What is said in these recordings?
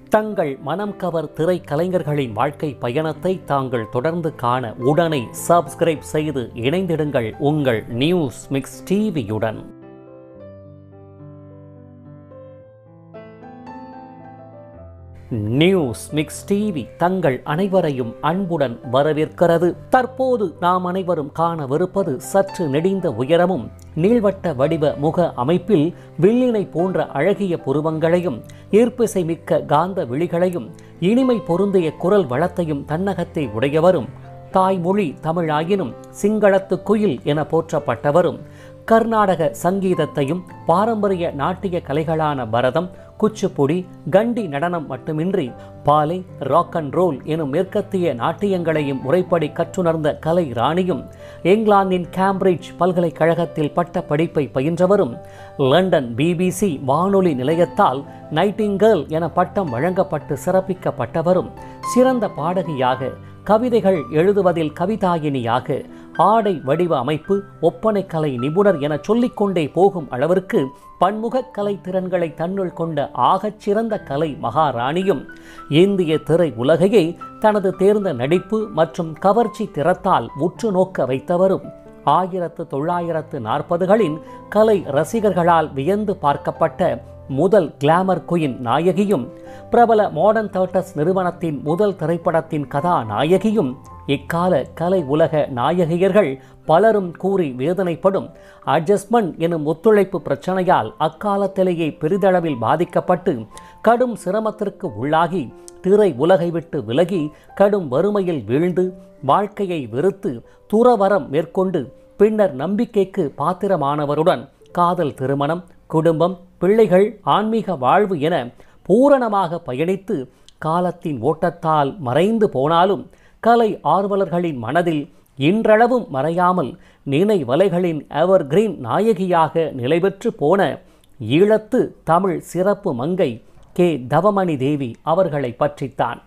தங்கள் மனம் கவர் திரைக்கலைஞர்களின் வாழ்க்கை பயணத்தை தாங்கள் தொடர்ந்து காண உடனே சப்ஸ்கிரைப் செய்து இணைந்திடுங்கள் உங்கள் நியூஸ் மிக்ஸ் டிவியுடன் நியூஸ் மிக்ஸ் டிவி தங்கள் அனைவரையும் அன்புடன் வரவேற்கிறது தற்போது நாம் அனைவரும் காணவிருப்பது சற்று நெடிந்த உயரமும் நீள்வட்ட வடிவ முக அமைப்பில் வில்லினை போன்ற அழகிய புருவங்களையும் ஈர்ப்பிசை மிக்க காந்த விழிகளையும் இனிமை பொருந்திய குரல் வளத்தையும் தன்னகத்தை உடையவரும் தாய்மொழி தமிழாயினும் சிங்களத்து குயில் என போற்றப்பட்டவரும் கர்நாடக சங்கீதத்தையும் பாரம்பரிய நாட்டிய கலைகளான பரதம் குச்சிப்புடி கண்டி நடனம் மட்டுமின்றி பாலை ராக் அண்ட் ரோல் எனும் மேற்கத்திய நாட்டியங்களையும் முறைப்படி கற்றுணர்ந்த கலை ராணியும் இங்கிலாந்தின் கேம்பிரிட்ஜ் பல்கலைக்கழகத்தில் பட்ட படிப்பை பயின்றவரும் லண்டன் பிபிசி வானொலி நிலையத்தால் நைட்டிங்கேர்ல் என பட்டம் வழங்கப்பட்டு சிறப்பிக்கப்பட்டவரும் சிறந்த பாடகியாக கவிதைகள் எழுதுவதில் கவிதாயினியாக ஆடை வடிவ அமைப்பு ஒப்பனை கலை நிபுணர் என சொல்லிக்கொண்டே போகும் அளவிற்கு பன்முக கலை திறன்களை தன்னுள் கொண்ட ஆகச் சிறந்த கலை மகாராணியும் இந்திய திரை உலகையே தனது தேர்ந்த நடிப்பு மற்றும் கவர்ச்சி திறத்தால் உற்று நோக்க வைத்தவரும் ஆயிரத்து தொள்ளாயிரத்து நாற்பதுகளின் கலை ரசிகர்களால் வியந்து பார்க்கப்பட்ட முதல் கிளாமர் குயின் நாயகியும் பிரபல மாடர்ன் தேட்டர்ஸ் நிறுவனத்தின் முதல் திரைப்படத்தின் கதாநாயகியும் இக்கால கலை உலக நாயகியர்கள் பலரும் கூறி வேதனைப்படும் அட்ஜஸ்ட்மெண்ட் எனும் ஒத்துழைப்பு பிரச்சனையால் அக்காலத்திலேயே பெரிதளவில் பாதிக்கப்பட்டு கடும் சிரமத்திற்கு உள்ளாகி திரை உலகை விட்டு விலகி கடும் வறுமையில் வீழ்ந்து வாழ்க்கையை வெறுத்து துறவரம் மேற்கொண்டு பின்னர் நம்பிக்கைக்கு பாத்திரமானவருடன் காதல் திருமணம் குடும்பம் பிள்ளைகள் ஆன்மீக வாழ்வு என பூரணமாக பயணித்து காலத்தின் ஓட்டத்தால் மறைந்து போனாலும் கலை ஆர்வலர்களின் மனதில் இன்றளவும் மறையாமல் நினைவலைகளின் எவர் கிரீன் நாயகியாக நிலைபெற்று போன ஈழத்து தமிழ் சிறப்பு மங்கை கே தவமணி தேவி அவர்களை பற்றித்தான்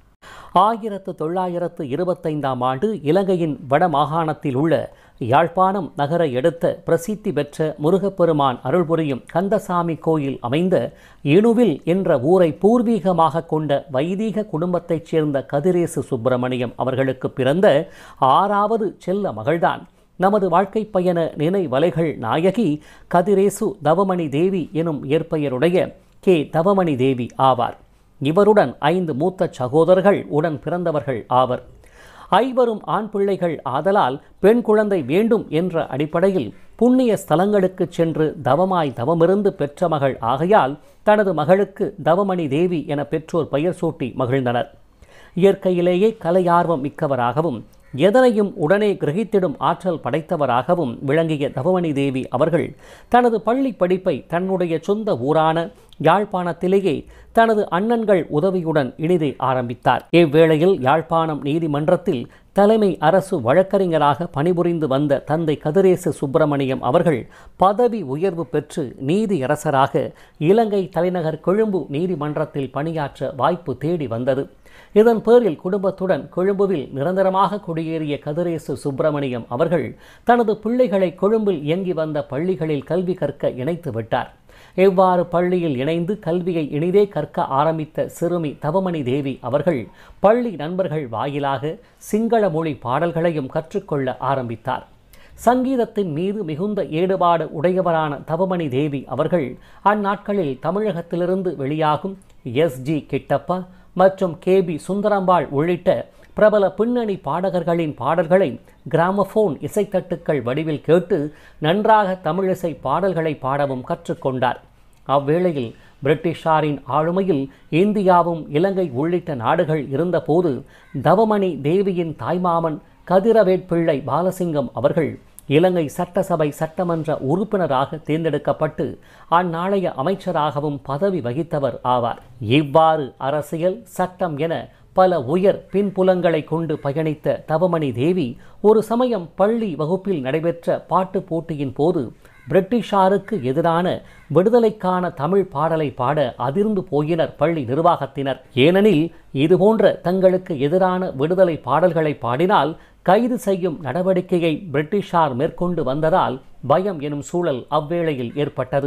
ஆயிரத்து தொள்ளாயிரத்து இருபத்தைந்தாம் ஆண்டு இலங்கையின் வடமாகாணத்தில் உள்ள யாழ்ப்பாணம் நகரை எடுத்த பிரசித்தி பெற்ற முருகப்பெருமான் அருள்புரியும் கந்தசாமி கோயில் அமைந்த இணுவில் என்ற ஊரை பூர்வீகமாக கொண்ட வைதீக குடும்பத்தைச் சேர்ந்த கதிரேசு சுப்பிரமணியம் அவர்களுக்கு பிறந்த ஆறாவது செல்ல மகள்தான் நமது வாழ்க்கை பயண நினைவலைகள் நாயகி கதிரேசு தவமணி தேவி எனும் இயற்பெயருடைய கே தவமணி தேவி ஆவார் இவருடன் ஐந்து மூத்த சகோதரர்கள் உடன் பிறந்தவர்கள் ஆவர் ஐவரும் ஆண் பிள்ளைகள் ஆதலால் பெண் குழந்தை வேண்டும் என்ற அடிப்படையில் புண்ணிய ஸ்தலங்களுக்கு சென்று தவமாய் தவமிருந்து பெற்ற மகள் ஆகையால் தனது மகளுக்கு தவமணி தேவி என பெற்றோர் பெயர் சூட்டி மகிழ்ந்தனர் இயற்கையிலேயே கலையார்வம் மிக்கவராகவும் எதனையும் உடனே கிரகித்திடும் ஆற்றல் படைத்தவராகவும் விளங்கிய தவமணி தேவி அவர்கள் தனது பள்ளி படிப்பை தன்னுடைய சொந்த ஊரான யாழ்ப்பாணத்திலேயே தனது அண்ணன்கள் உதவியுடன் இனிதே ஆரம்பித்தார் இவ்வேளையில் யாழ்ப்பாணம் நீதிமன்றத்தில் தலைமை அரசு வழக்கறிஞராக பணிபுரிந்து வந்த தந்தை கதிரேசு சுப்பிரமணியம் அவர்கள் பதவி உயர்வு பெற்று நீதியரசராக இலங்கை தலைநகர் கொழும்பு நீதிமன்றத்தில் பணியாற்ற வாய்ப்பு தேடி வந்தது இதன் பேரில் குடும்பத்துடன் கொழும்புவில் நிரந்தரமாக குடியேறிய கதிரேசு சுப்பிரமணியம் அவர்கள் தனது பிள்ளைகளை கொழும்பில் இயங்கி வந்த பள்ளிகளில் கல்வி கற்க இணைத்து விட்டார் இவ்வாறு பள்ளியில் இணைந்து கல்வியை இனிதே கற்க ஆரம்பித்த சிறுமி தவமணி தேவி அவர்கள் பள்ளி நண்பர்கள் வாயிலாக சிங்கள மொழி பாடல்களையும் கற்றுக்கொள்ள ஆரம்பித்தார் சங்கீதத்தின் மீது மிகுந்த ஈடுபாடு உடையவரான தவமணி தேவி அவர்கள் அந்நாட்களில் தமிழகத்திலிருந்து வெளியாகும் எஸ் ஜி கிட்டப்பா மற்றும் கே பி சுந்தரம்பாள் உள்ளிட்ட பிரபல பின்னணி பாடகர்களின் பாடல்களை கிராமபோன் இசைத்தட்டுக்கள் வடிவில் கேட்டு நன்றாக தமிழிசை பாடல்களை பாடவும் கற்றுக்கொண்டார் அவ்வேளையில் பிரிட்டிஷாரின் ஆளுமையில் இந்தியாவும் இலங்கை உள்ளிட்ட நாடுகள் இருந்தபோது தவமணி தேவியின் தாய்மாமன் கதிரவேட்பிள்ளை பாலசிங்கம் அவர்கள் இலங்கை சட்டசபை சட்டமன்ற உறுப்பினராக தேர்ந்தெடுக்கப்பட்டு அந்நாளைய அமைச்சராகவும் பதவி வகித்தவர் ஆவார் இவ்வாறு அரசியல் சட்டம் என பல உயர் பின்புலங்களை கொண்டு பயணித்த தவமணி தேவி ஒரு சமயம் பள்ளி வகுப்பில் நடைபெற்ற பாட்டு போட்டியின் போது பிரிட்டிஷாருக்கு எதிரான விடுதலைக்கான தமிழ் பாடலை பாட அதிர்ந்து போயினர் பள்ளி நிர்வாகத்தினர் ஏனெனில் இதுபோன்ற தங்களுக்கு எதிரான விடுதலை பாடல்களை பாடினால் கைது செய்யும் நடவடிக்கையை பிரிட்டிஷார் மேற்கொண்டு வந்ததால் பயம் எனும் சூழல் அவ்வேளையில் ஏற்பட்டது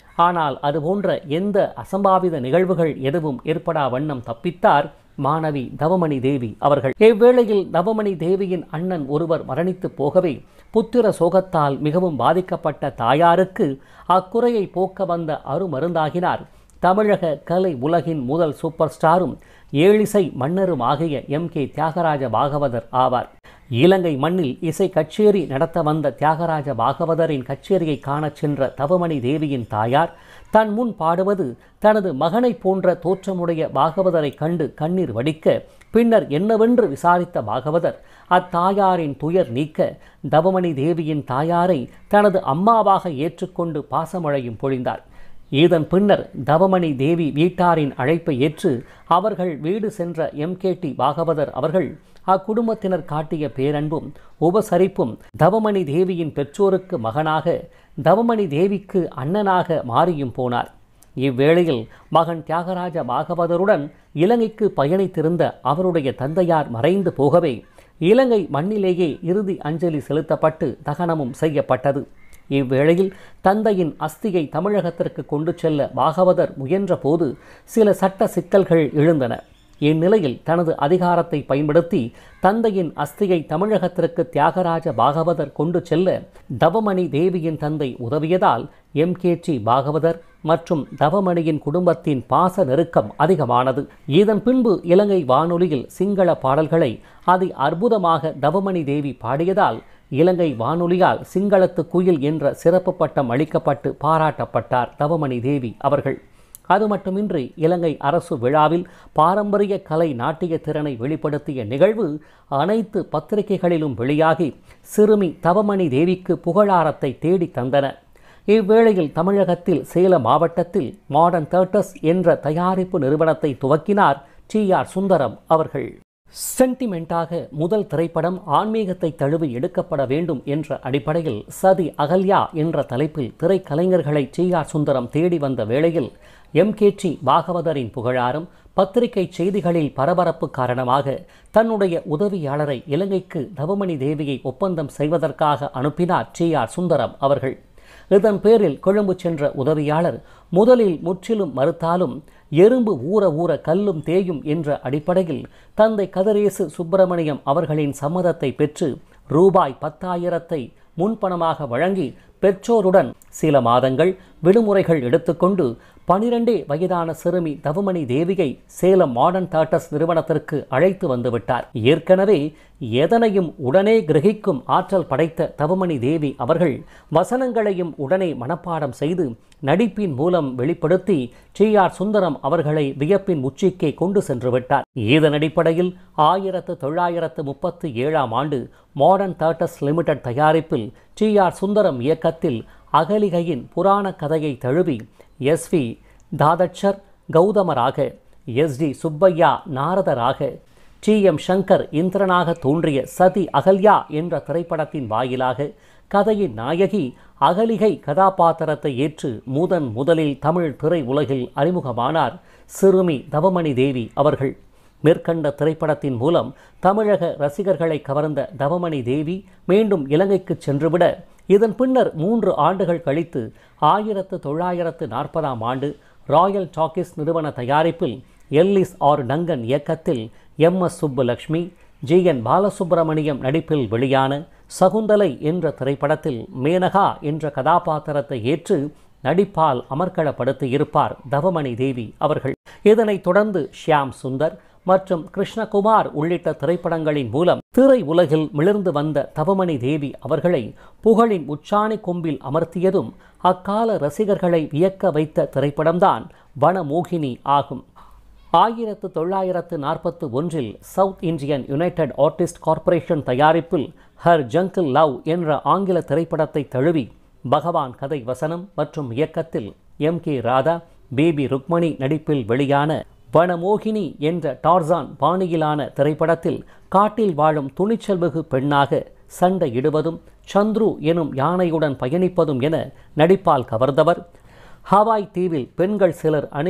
ஆனால் அதுபோன்ற எந்த அசம்பாவித நிகழ்வுகள் எதுவும் ஏற்படா வண்ணம் தப்பித்தார் மாணவி தவமணி தேவி அவர்கள் இவ்வேளையில் தவமணி தேவியின் அண்ணன் ஒருவர் மரணித்து போகவே புத்திர சோகத்தால் மிகவும் பாதிக்கப்பட்ட தாயாருக்கு அக்குறையை போக்க வந்த அருமருந்தாகினார் தமிழக கலை உலகின் முதல் சூப்பர் ஸ்டாரும் ஏழிசை மன்னரும் ஆகிய எம் கே தியாகராஜ பாகவதர் ஆவார் இலங்கை மண்ணில் இசை கச்சேரி நடத்த வந்த தியாகராஜ பாகவதரின் கச்சேரியை காணச் சென்ற தவமணி தேவியின் தாயார் தன் முன் பாடுவது தனது மகனைப் போன்ற தோற்றமுடைய பாகவதரை கண்டு கண்ணீர் வடிக்க பின்னர் என்னவென்று விசாரித்த பாகவதர் அத்தாயாரின் துயர் நீக்க தவமணி தேவியின் தாயாரை தனது அம்மாவாக ஏற்றுக்கொண்டு பாசமழையும் பொழிந்தார் இதன் பின்னர் தவமணி தேவி வீட்டாரின் அழைப்பை ஏற்று அவர்கள் வீடு சென்ற எம்கேடி பாகவதர் அவர்கள் அக்குடும்பத்தினர் காட்டிய பேரன்பும் உபசரிப்பும் தவமணி தேவியின் பெற்றோருக்கு மகனாக தவமணி தேவிக்கு அண்ணனாக மாறியும் போனார் இவ்வேளையில் மகன் தியாகராஜ பாகவதருடன் இலங்கைக்கு பயணித்திருந்த அவருடைய தந்தையார் மறைந்து போகவே இலங்கை மண்ணிலேயே இறுதி அஞ்சலி செலுத்தப்பட்டு தகனமும் செய்யப்பட்டது இவ்வேளையில் தந்தையின் அஸ்தியை தமிழகத்திற்கு கொண்டு செல்ல பாகவதர் முயன்றபோது சில சட்ட சிக்கல்கள் எழுந்தன இந்நிலையில் தனது அதிகாரத்தை பயன்படுத்தி தந்தையின் அஸ்தியை தமிழகத்திற்கு தியாகராஜ பாகவதர் கொண்டு செல்ல தவமணி தேவியின் தந்தை உதவியதால் எம் கேச்சி பாகவதர் மற்றும் தவமணியின் குடும்பத்தின் பாச நெருக்கம் அதிகமானது இதன் பின்பு இலங்கை வானொலியில் சிங்கள பாடல்களை அதி அற்புதமாக தவமணி தேவி பாடியதால் இலங்கை வானொலியால் சிங்களத்து குயில் என்ற சிறப்பு பட்டம் அளிக்கப்பட்டு பாராட்டப்பட்டார் தவமணி தேவி அவர்கள் அது மட்டுமின்றி இலங்கை அரசு விழாவில் பாரம்பரிய கலை நாட்டிய திறனை வெளிப்படுத்திய நிகழ்வு அனைத்து பத்திரிகைகளிலும் வெளியாகி சிறுமி தவமணி தேவிக்கு புகழாரத்தை தேடி தந்தன இவ்வேளையில் தமிழகத்தில் சேலம் மாவட்டத்தில் மாடர்ன் தேட்டர்ஸ் என்ற தயாரிப்பு நிறுவனத்தை துவக்கினார் டி ஆர் சுந்தரம் அவர்கள் சென்டிமெண்டாக முதல் திரைப்படம் ஆன்மீகத்தை தழுவி எடுக்கப்பட வேண்டும் என்ற அடிப்படையில் சதி அகல்யா என்ற தலைப்பில் திரைக்கலைஞர்களை டி ஆர் சுந்தரம் தேடி வந்த வேளையில் எம்கேடி பாகவதரின் புகழாரம் பத்திரிகை செய்திகளில் பரபரப்பு காரணமாக தன்னுடைய உதவியாளரை இலங்கைக்கு தவமணி தேவியை ஒப்பந்தம் செய்வதற்காக அனுப்பினார் டி ஆர் சுந்தரம் அவர்கள் இதன் பேரில் கொழும்பு சென்ற உதவியாளர் முதலில் முற்றிலும் மறுத்தாலும் எறும்பு ஊற ஊற கல்லும் தேயும் என்ற அடிப்படையில் தந்தை கதிரேசு சுப்பிரமணியம் அவர்களின் சம்மதத்தை பெற்று ரூபாய் பத்தாயிரத்தை முன்பணமாக வழங்கி பெற்றோருடன் சில மாதங்கள் விடுமுறைகள் எடுத்துக்கொண்டு பனிரெண்டே வயதான சிறுமி தவமணி தேவியை சேலம் மாடர்ன் தாட்டஸ் நிறுவனத்திற்கு அழைத்து வந்துவிட்டார் ஏற்கனவே எதனையும் உடனே கிரகிக்கும் ஆற்றல் படைத்த தவமணி தேவி அவர்கள் வசனங்களையும் உடனே மனப்பாடம் செய்து நடிப்பின் மூலம் வெளிப்படுத்தி டி ஆர் சுந்தரம் அவர்களை வியப்பின் உச்சிக்கே கொண்டு சென்று விட்டார் இதன் அடிப்படையில் ஆயிரத்து தொள்ளாயிரத்து முப்பத்தி ஏழாம் ஆண்டு மாடர்ன் தாட்டஸ் லிமிடெட் தயாரிப்பில் டி ஆர் சுந்தரம் இயக்கத்தில் அகலிகையின் புராண கதையை தழுவி எஸ் வி தாதட்சர் கௌதமராக எஸ் டி சுப்பையா நாரதராக டி எம் சங்கர் இந்திரனாக தோன்றிய சதி அகல்யா என்ற திரைப்படத்தின் வாயிலாக கதையின் நாயகி அகலிகை கதாபாத்திரத்தை ஏற்று முதன் முதலில் தமிழ் திரை உலகில் அறிமுகமானார் சிறுமி தவமணி தேவி அவர்கள் மேற்கண்ட திரைப்படத்தின் மூலம் தமிழக ரசிகர்களை கவர்ந்த தவமணி தேவி மீண்டும் இலங்கைக்கு சென்றுவிட இதன் பின்னர் மூன்று ஆண்டுகள் கழித்து ஆயிரத்து தொள்ளாயிரத்து நாற்பதாம் ஆண்டு ராயல் டாக்கிஸ் நிறுவன தயாரிப்பில் எல்லிஸ் ஆர் டங்கன் இயக்கத்தில் M S Subbulakshmi G N Balasubramaniam நடிப்பில் வெளியான சகுந்தலை என்ற திரைப்படத்தில் மேனகா என்ற கதாபாத்திரத்தை ஏற்று நடிப்பால் அமர்க்களப்படுத்தியிருப்பார் தவமணி தேவி அவர்கள் இதனைத் தொடர்ந்து ஷியாம் சுந்தர் மற்றும் கிருஷ்ணகுமார் உள்ளிட்ட திரைப்படங்களின் மூலம் திரை உலகில் மிளர்ந்து வந்த தவமணி தேவி அவர்களை புகழின் உச்சாணி கொம்பில் அமர்த்தியதும் அக்கால ரசிகர்களை வியக்க வைத்த திரைப்படம்தான் வனமோகினி ஆகும் ஆயிரத்து தொள்ளாயிரத்து நாற்பத்து ஒன்றில் South Indian United Artist Corporation தயாரிப்பில் ஹர் ஜங்கிள் லவ் என்ற ஆங்கில திரைப்படத்தை தழுவி பகவான் கதை வசனம் மற்றும் இயக்கத்தில் M K Radha baby Rukmani நடிப்பில் வெளியான வனமோகினி என்ற டார்சான் பாணியிலான திரைப்படத்தில் காட்டில் வாழும் துணிச்சல்மிகு பெண்ணாக சண்டையிடுவதும் சந்துரு எனும் யானையுடன் பயணிப்பதும் என நடிப்பால் கவர்ந்தவர் ஹவாய் தீவில் பெண்கள் சிலர் அணியும்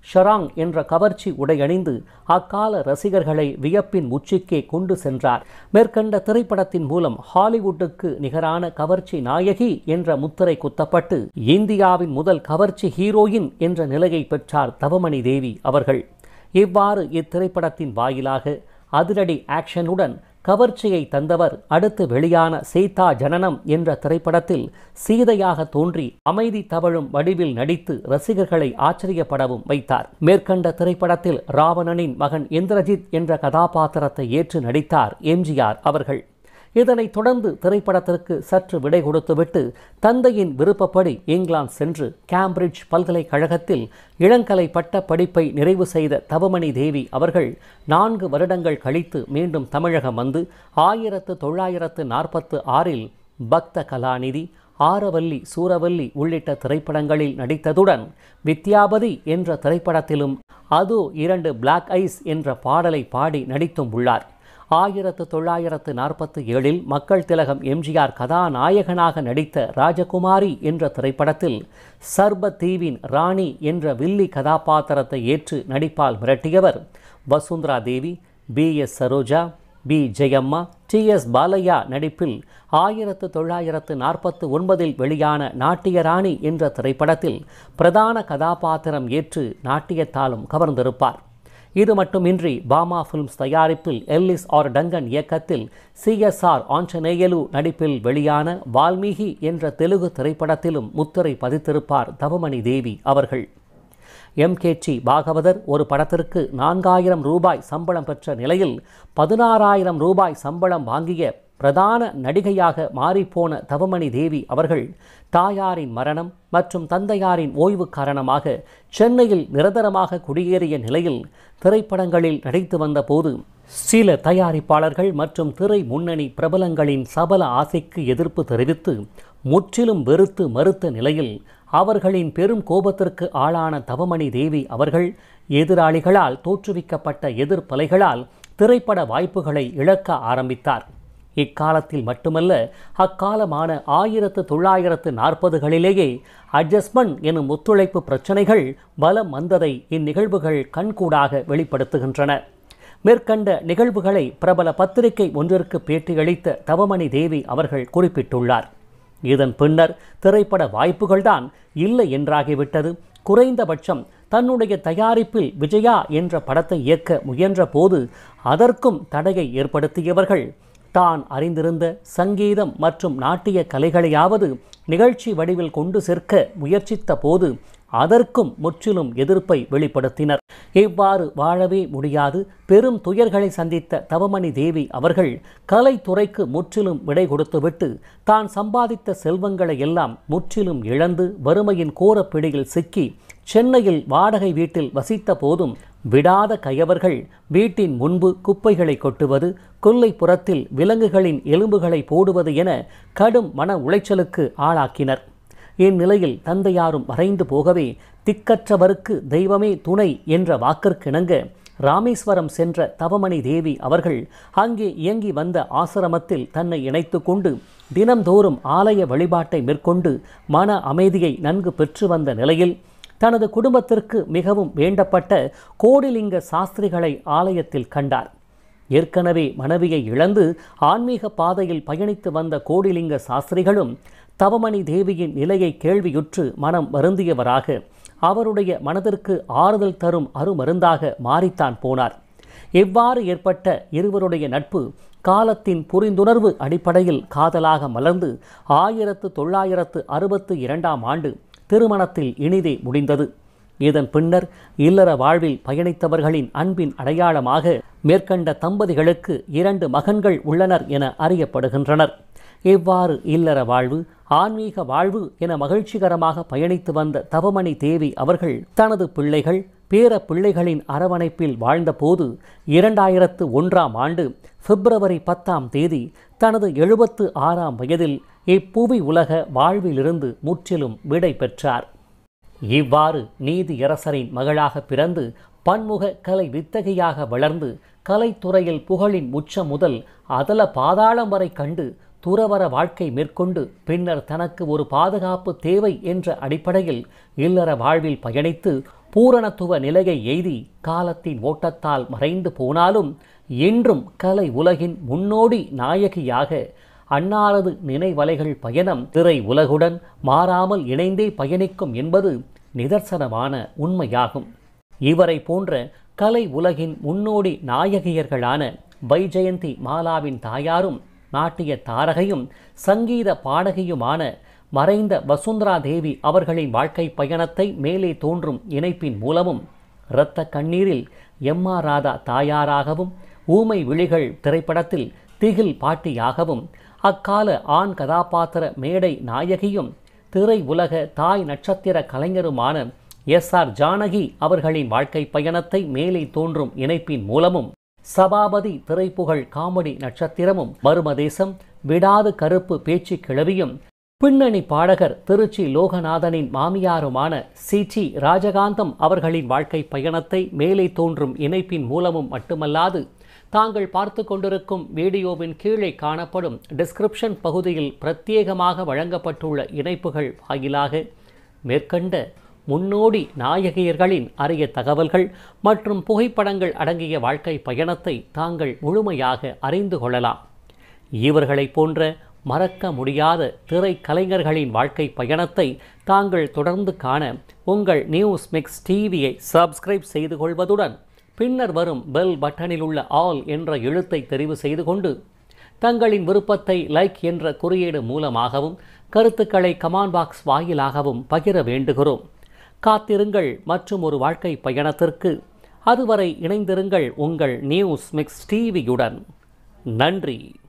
ஷராங் என்ற கவர்ச்சி உடையணிந்து அக்கால ரசிகர்களை வியப்பின் உச்சிக்கே கொண்டு சென்றார் மேற்கண்ட திரைப்படத்தின் மூலம் ஹாலிவுட்டுக்கு நிகரான கவர்ச்சி நாயகி என்ற முத்திரை குத்தப்பட்டு இந்தியாவின் முதல் கவர்ச்சி ஹீரோயின் என்ற நிலையை பெற்றார் தவமணி தேவி அவர்கள் இவ்வாறு இத்திரைப்படத்தின் வாயிலாக அதிரடி ஆக்ஷனுடன் கவர்ச்சியை தந்தவர் அடுத்து வெளியான சீதா ஜனனம் என்ற திரைப்படத்தில் சீதையாக தோன்றி அமைதி தவழும் வடிவில் நடித்து ரசிகர்களை ஆச்சரியப்படவும் வைத்தார் மேற்கண்ட திரைப்படத்தில் ராவணனின் மகன் இந்திரஜித் என்ற கதாபாத்திரத்தை ஏற்று நடித்தார் எம்ஜிஆர் அவர்கள் இதனைத் தொடர்ந்து திரைப்படத்திற்கு சற்று விடை கொடுத்துவிட்டு தந்தையின் விருப்பப்படி இங்கிலாந்து சென்று கேம்பிரிட்ஜ் பல்கலைக்கழகத்தில் இளங்கலை பட்ட படிப்பை நிறைவு செய்த தவமணி தேவி அவர்கள் நான்கு வருடங்கள் கழித்து மீண்டும் தமிழகம் வந்து ஆயிரத்து தொள்ளாயிரத்து நாற்பத்து ஆறில் பக்த கலாநிதி ஆரவல்லி சூரவல்லி உள்ளிட்ட திரைப்படங்களில் நடித்ததுடன் வித்யாபதி என்ற திரைப்படத்திலும் அது இரண்டு பிளாக் ஐஸ் என்ற பாடலை பாடி நடித்தும் உள்ளார் ஆயிரத்து தொள்ளாயிரத்து நாற்பத்தி ஏழில் மக்கள் திலகம் எம்ஜிஆர் கதாநாயகனாக நடித்த ராஜகுமாரி என்ற திரைப்படத்தில் சர்ப தீவின் ராணி என்ற வில்லி கதாபாத்திரத்தை ஏற்று நடிப்பால் மிரட்டியவர் Vasundhara Devi P S Saroja P Jayamma T S Balaiah நடிப்பில் ஆயிரத்து தொள்ளாயிரத்து நாற்பத்து ஒன்பதில் வெளியான நாட்டியராணி என்ற திரைப்படத்தில் பிரதான கதாபாத்திரம் ஏற்று நாட்டியத்தாலும் கவர்ந்திருப்பார் இது மட்டுமின்றி பாமா ஃபிலிம்ஸ் தயாரிப்பில் எல்லிஸ் ஆர் டங்கன் இயக்கத்தில் சிஎஸ்ஆர் ஆஞ்சநேயலு நடிப்பில் வெளியான வால்மீகி என்ற தெலுங்கு திரைப்படத்திலும் முத்திரை பதித்திருப்பார் தவமணி தேவி அவர்கள் எம் டி பாகவதர் ஒரு படத்திற்கு நான்காயிரம் ரூபாய் சம்பளம் பெற்ற நிலையில் பதினாறாயிரம் ரூபாய் சம்பளம் வாங்கிய பிரதான நடிகையாக மாறிப்போன தவமணி தேவி அவர்கள் தாயாரின் மரணம் மற்றும் தந்தையாரின் ஓய்வு காரணமாக சென்னையில் நிரந்தரமாக குடியேறிய நிலையில் திரைப்படங்களில் நடித்து வந்தபோது சில தயாரிப்பாளர்கள் மற்றும் திரை முன்னணி பிரபலங்களின் சபல ஆசைக்கு எதிர்ப்பு தெரிவித்து முற்றிலும் வெறுத்து மறுத்த நிலையில் அவர்களின் பெரும் கோபத்திற்கு ஆளான தவமணி தேவி அவர்கள் எதிராளிகளால் தோற்றுவிக்கப்பட்ட எதிர்ப்பலைகளால் திரைப்பட வாய்ப்புகளை இழக்க ஆரம்பித்தார் இக்காலத்தில் மட்டுமல்ல அக்காலமான ஆயிரத்து தொள்ளாயிரத்து நாற்பதுகளிலேயே அட்ஜஸ்ட்மெண்ட் எனும் ஒத்துழைப்பு பிரச்சனைகள் பலம் வந்ததை இந்நிகழ்வுகள் கண்கூடாக வெளிப்படுத்துகின்றன மேற்கண்ட நிகழ்வுகளை பிரபல பத்திரிகை ஒன்றிற்கு பேட்டியளித்த தவமணி தேவி அவர்கள் குறிப்பிட்டுள்ளார் இதன் பின்னர் திரைப்பட வாய்ப்புகள்தான் இல்லை என்றாகிவிட்டது குறைந்தபட்சம் தன்னுடைய தயாரிப்பில் விஜயா என்ற படத்தை இயக்க முயன்ற போது அதற்கும் தடையை ஏற்படுத்தியவர்கள் தான் அறிந்திருந்த சங்கீதம் மற்றும் நாட்டிய கலைகளையாவது நிகழ்ச்சி வடிவில் கொண்டு சேர்க்க முயற்சித்த போது அதற்கும் முற்றிலும் எதிர்ப்பை வெளிப்படுத்தினர் இவ்வாறு வாழவே முடியாது பெரும் துயர்களை சந்தித்த தவமணி தேவி அவர்கள் கலைத்துறைக்கு முற்றிலும் விடை கொடுத்துவிட்டு தான் சம்பாதித்த செல்வங்களை எல்லாம் முற்றிலும் இழந்து வறுமையின் கோரப்பிடியில் சிக்கி சென்னையில் வாடகை வீட்டில் வசித்த போதும் விடாத கயவர்கள் வீட்டின் முன்பு குப்பைகளை கொட்டுவது கொல்லைப்புறத்தில் விலங்குகளின் எலும்புகளை போடுவது என கடும் மன உளைச்சலுக்கு ஆளாக்கினர் இந்நிலையில் தந்தையாரும் மறைந்து போகவே திக்கற்றவருக்கு தெய்வமே துணை என்ற வாக்கிற்கிணங்க ராமேஸ்வரம் சென்ற தவமணி தேவி அவர்கள் அங்கே இயங்கி வந்த ஆசிரமத்தில் தன்னை இணைத்து கொண்டு தினம்தோறும் ஆலய வழிபாட்டை மேற்கொண்டு மன அமைதியை நன்கு பெற்று வந்த நிலையில் தனது குடும்பத்திற்கு மிகவும் வேண்டப்பட்ட கோடிலிங்க சாஸ்திரிகளை ஆலயத்தில் கண்டார் ஏற்கனவே மனைவியை இழந்து ஆன்மீக பாதையில் பயணித்து வந்த கோடிலிங்க சாஸ்திரிகளும் தவமணி தேவியின் நிலையை கேள்வியுற்று மனம் வருந்தியவராக அவருடைய மனதிற்கு ஆறுதல் தரும் அருமருந்தாக மாறித்தான் போனார் இவ்வாறு ஏற்பட்ட இருவருடைய நட்பு காலத்தின் புரிந்துணர்வு அடிப்படையில் காதலாக மலர்ந்து ஆயிரத்து தொள்ளாயிரத்து அறுபத்து இரண்டாம் ஆண்டு திருமணத்தில் இனிதே முடிந்தது இதன் பின்னர் இல்லற வாழ்வில் பயணித்தவர்களின் அன்பின் அடையாளமாக மேற்கண்ட தம்பதிகளுக்கு இரண்டு மகன்கள் உள்ளனர் என அறியப்படுகின்றனர் இவ்வாறு இல்லற வாழ்வு ஆன்மீக வாழ்வு என மகிழ்ச்சிகரமாக பயணித்து வந்த தவமணி தேவி அவர்கள் தனது பிள்ளைகள் பேர பிள்ளைகளின் அரவணைப்பில் வாழ்ந்தபோது இரண்டாயிரத்து ஒன்றாம் ஆண்டு பிப்ரவரி பத்தாம் தேதி தனது எழுபத்து ஆறாம் வயதில் இப்புவி உலக வாழ்விலிருந்து முற்றிலும் விடை பெற்றார் இவ்வாறு நீதியரசரின் மகளாக பிறந்து பன்முக கலை வித்தகையாக வளர்ந்து கலைத்துறையில் புகழின் உச்சம் முதல் அதல பாதாளம் வரை கண்டு துறவர வாழ்க்கை மேற்கொண்டு பின்னர் தனக்கு ஒரு பாதுகாப்பு தேவை என்ற அடிப்படையில் இல்லற வாழ்வில் பயணித்து பூரணத்துவ நிலையை எய்தி காலத்தின் ஓட்டத்தால் மறைந்து போனாலும் இன்றும் கலை உலகின் முன்னோடி நாயகியாக அன்னாரது நினைவலைகள் பயணம் திரை உலகுடன் மாறாமல் இணைந்தே பயணிக்கும் என்பது நிதர்சனமான உண்மையாகும் இவரை போன்ற கலை உலகின் முன்னோடி நாயகியர்களான வைஜெயந்தி மாலாவின் தாயாரும் நாட்டிய தாரகையும் சங்கீத பாடகியுமான மறைந்த வசுந்தரா தேவி அவர்களின் வாழ்க்கை பயணத்தை மேலே தோன்றும் இணைப்பின் மூலமும் இரத்த கண்ணீரில் எம் ஆர் ராதா தாயாராகவும் ஊமை விழிகள் திரைப்படத்தில் திகில் பாட்டியாகவும் அக்கால ஆண் கதாபாத்திர மேடை நாயகியும் திரை உலக தாய் நட்சத்திர கலைஞருமான எஸ் ஆர் ஜானகி அவர்களின் வாழ்க்கை பயணத்தை மேலே தோன்றும் இணைப்பின் மூலமும் சபாபதி திரைப்புகழ் காமெடி நட்சத்திரமும் மருமதேசம் விடாது கருப்பு பேச்சு கிளவியும் பின்னணி பாடகர் திருச்சி லோகநாதனின் மாமியாருமான சி டி ராஜகாந்தம் அவர்களின் வாழ்க்கை பயணத்தை மேலே தோன்றும் இணைப்பின் மூலமும் மட்டுமல்லாது தாங்கள் பார்த்து கொண்டிருக்கும் வீடியோவின் கீழே காணப்படும் டிஸ்கிரிப்ஷன் பகுதியில் பிரத்யேகமாக வழங்கப்பட்டுள்ள இணைப்புகள் வாயிலாக மேற்கண்ட முன்னோடி நாயகியர்களின் அரிய தகவல்கள் மற்றும் புகைப்படங்கள் அடங்கிய வாழ்க்கை பயணத்தை தாங்கள் முழுமையாக அறிந்து கொள்ளலாம் இவர்களைப் போன்ற மறக்க முடியாத திரைக்கலைஞர்களின் வாழ்க்கை பயணத்தை தாங்கள் தொடர்ந்து காண உங்கள் நியூஸ் மிக்ஸ் டிவியை சப்ஸ்கிரைப் செய்து கொள்வதுடன் பின்னர் வரும் பெல் பட்டனில் உள்ள ஆல் என்ற எழுத்தை தெரிவு செய்து கொண்டு தங்களின் விருப்பத்தை லைக் என்ற குறியீடு மூலமாகவும் கருத்துக்களை கமாண்ட் பாக்ஸ் வாயிலாகவும் பகிர வேண்டுகிறோம் காத்திருங்கள் மற்றும் ஒரு வாழ்க்கை பயணத்திற்கு அதுவரை இணைந்திருங்கள் உங்கள் நியூஸ் மிக்ஸ் டிவியுடன் நன்றி